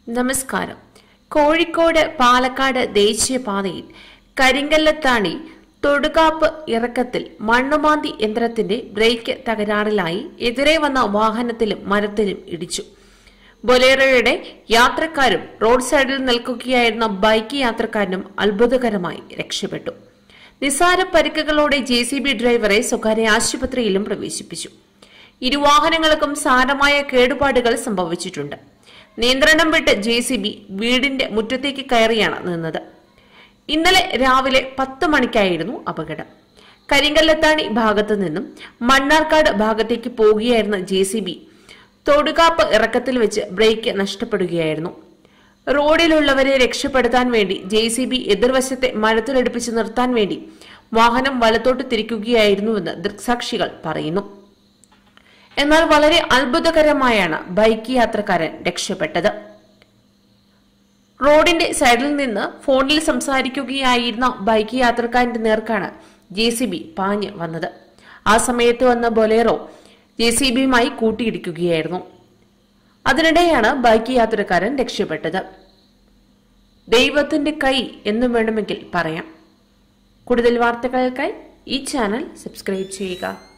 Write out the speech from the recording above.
നമസ്കാരം കോഴിക്കോട് പാലക്കാട് ദേശീയപാതയിൽ കരിങ്കല്ലത്താണി തൊടുകാപ്പ് ഇറക്കത്തിൽ മണ്ണുമാന്തി യന്ത്രത്തിന്റെ ബ്രേക്ക് തകരാറിലായി എതിരെ വന്ന വാഹനത്തിലും മരത്തിലും ഇടിച്ചു ബൊലേറോയുടെ യാത്രക്കാരും റോഡ് സൈഡിൽ നിൽക്കുകയായിരുന്ന ബൈക്ക് യാത്രക്കാരനും അത്ഭുതകരമായി രക്ഷപ്പെട്ടു നിസ്സാര പരിക്കുകളോടെ ജെ സി ബി ഡ്രൈവറെ സ്വകാര്യ ആശുപത്രിയിലും പ്രവേശിപ്പിച്ചു ഇരുവാഹനങ്ങൾക്കും സാരമായ കേടുപാടുകൾ സംഭവിച്ചിട്ടുണ്ട് നിയന്ത്രണം വിട്ട് ജെ സി ബി വീടിന്റെ മുറ്റത്തേക്ക് കയറിയാണ് നിന്നത് ഇന്നലെ രാവിലെ പത്ത് മണിക്കായിരുന്നു അപകടം കരിങ്കല്ലത്താണി ഭാഗത്തു നിന്നും മണ്ണാർക്കാട് ഭാഗത്തേക്ക് പോകുകയായിരുന്ന ജെ സി ബി തൊടുകാപ്പ് ഇറക്കത്തിൽ വെച്ച് ബ്രേക്ക് നഷ്ടപ്പെടുകയായിരുന്നു റോഡിലുള്ളവരെ രക്ഷപ്പെടുത്താൻ വേണ്ടി ജെ സി ബി എതിർവശത്തെ മരത്തിലടുപ്പിച്ച് നിർത്താൻ വേണ്ടി വാഹനം വലത്തോട്ട് തിരിക്കുകയായിരുന്നുവെന്ന് ദൃക്സാക്ഷികൾ പറയുന്നു എന്നാൽ വളരെ അത്ഭുതകരമായാണ് ബൈക്ക് യാത്രക്കാരൻ രക്ഷപ്പെട്ടത് റോഡിന്റെ സൈഡിൽ നിന്ന് ഫോണിൽ സംസാരിക്കുകയായിരുന്ന ബൈക്ക് യാത്രക്കാരന്റെ നേർക്കാണ് ജെ സി ബി പാഞ്ഞ് വന്നത് ആ സമയത്ത് വന്ന ബൊലേറോ ജെ സി ബിയുമായി കൂട്ടിയിടിക്കുകയായിരുന്നു അതിനിടെയാണ് ബൈക്ക് യാത്രക്കാരൻ രക്ഷപ്പെട്ടത് ദൈവത്തിന്റെ കൈ എന്നും വേണമെങ്കിൽ പറയാം കൂടുതൽ വാർത്തകൾക്കായി ഈ ചാനൽ സബ്സ്ക്രൈബ് ചെയ്യുക